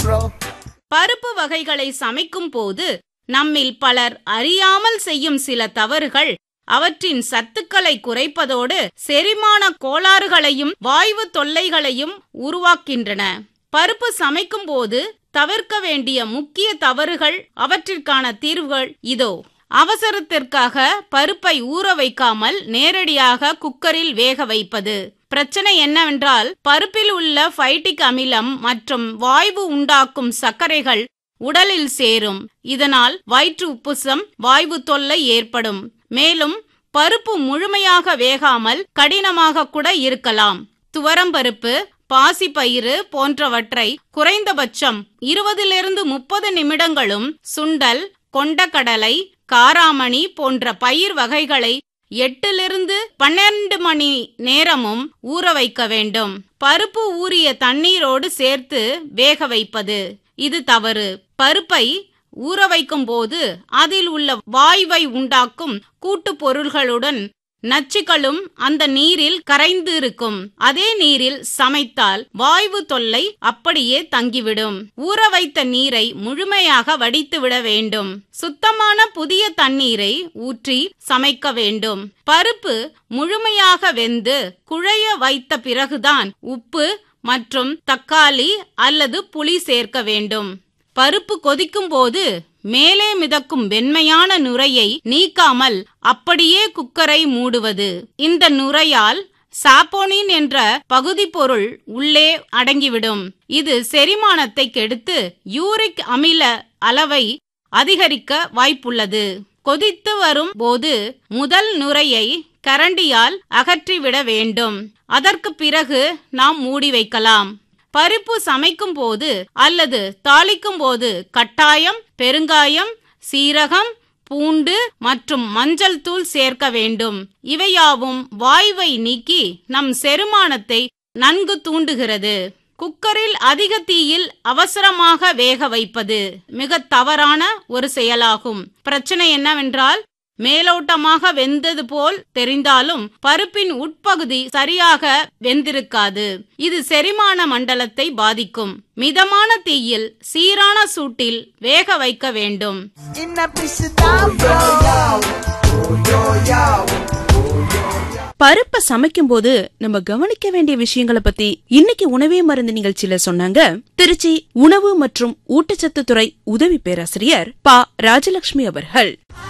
bro. பருப்பு வகைகளை சமைக்கும் போது நம்மில் பலர் அறியாமல் செய்யும் சில தவறுகள் அவற்றின் சத்துக்களை குறைப்பதோடு செரிமான கோளாறுகளையும் வாய்வு தொல்லைகளையும் உருவாக்கின்றன பருப்பு சமைக்கும் போது தவிர்க்க வேண்டிய முக்கிய தவறுகள் அவற்றிற்கான தீர்வுகள் இதோ அவசரத்திற்காக பருப்பை ஊற வைக்காமல் நேரடியாக குக்கரில் வேக வைப்பது பிரச்சனை என்னவென்றால் பருப்பில் உள்ள ஃபைட்டிக் அமிலம் மற்றும் வாய்வு உண்டாக்கும் சர்க்கரைகள் உடலில் சேரும் இதனால் வயிற்று உப்புசம் வாய்வு தொல்லை ஏற்படும் மேலும் பருப்பு முழுமையாக வேகாமல் கடினமாக கூட இருக்கலாம் துவரம்பருப்பு பாசிப்பயிறு போன்றவற்றை குறைந்தபட்சம் இருபதிலிருந்து முப்பது நிமிடங்களும் சுண்டல் கொண்டக்கடலை காராமணி போன்ற பயிர் வகைகளை எட்டிலிருந்து பன்னெண்டு மணி நேரமும் ஊற வைக்க வேண்டும் பருப்பு ஊறிய தண்ணீரோடு சேர்த்து வேக வைப்பது இது தவறு பருப்பை ஊற வைக்கும் போது அதில் உள்ள வாய்வை உண்டாக்கும் கூட்டுப் பொருள்களுடன் நச்சுக்களும் அந்த நீரில் கரைந்து இருக்கும் அதே நீரில் சமைத்தால் வாய்வு தொல்லை அப்படியே தங்கிவிடும் ஊற வைத்த நீரை முழுமையாக வடித்துவிட வேண்டும் சுத்தமான புதிய தண்ணீரை ஊற்றி சமைக்க வேண்டும் பருப்பு முழுமையாக வெந்து குழைய வைத்த பிறகுதான் உப்பு மற்றும் தக்காளி அல்லது புளி சேர்க்க வேண்டும் பருப்பு கொதிக்கும் போது மேலே மிதக்கும் வெண்மையான நுரையை நீக்காமல் அப்படியே குக்கரை மூடுவது இந்த நுரையால் சாப்போனின் என்ற பகுதி பொருள் உள்ளே அடங்கிவிடும் இது செரிமானத்தை கெடுத்து யூரிக் அமில அளவை அதிகரிக்க வாய்ப்புள்ளது கொதித்து வரும் போது முதல் நுரையை கரண்டியால் அகற்றிவிட வேண்டும் அதற்கு பிறகு நாம் மூடி வைக்கலாம் பருப்பு சமைக்கும் போது அல்லது தாளிக்கும் போது கட்டாயம் பெருங்காயம் சீரகம் பூண்டு மற்றும் மஞ்சள் தூள் சேர்க்க வேண்டும் இவையாவும் வாய்வை நீக்கி நம் செரிமானத்தை நன்கு தூண்டுகிறது குக்கரில் அதிக தீயில் அவசரமாக வேக வைப்பது மிக தவறான ஒரு செயலாகும் பிரச்சனை என்னவென்றால் மேலோட்டமாக வெந்தது போல் தெரிந்தாலும் பருப்பின் உட்பகுதி சரியாக வெந்திருக்காது இது செரிமான மண்டலத்தை பாதிக்கும் மிதமான தீயில் சீரான சூட்டில் வேக வைக்க வேண்டும் In a piece of down, bro. பருப்பை சமைக்கும் போது நம்ம கவனிக்க வேண்டிய விஷயங்களை பத்தி இன்னைக்கு உணவே மருந்து நிகழ்ச்சியில சொன்னாங்க திருச்சி உணவு மற்றும் ஊட்டச்சத்து துறை உதவி பேராசிரியர் பா ராஜலட்சுமி அவர்கள்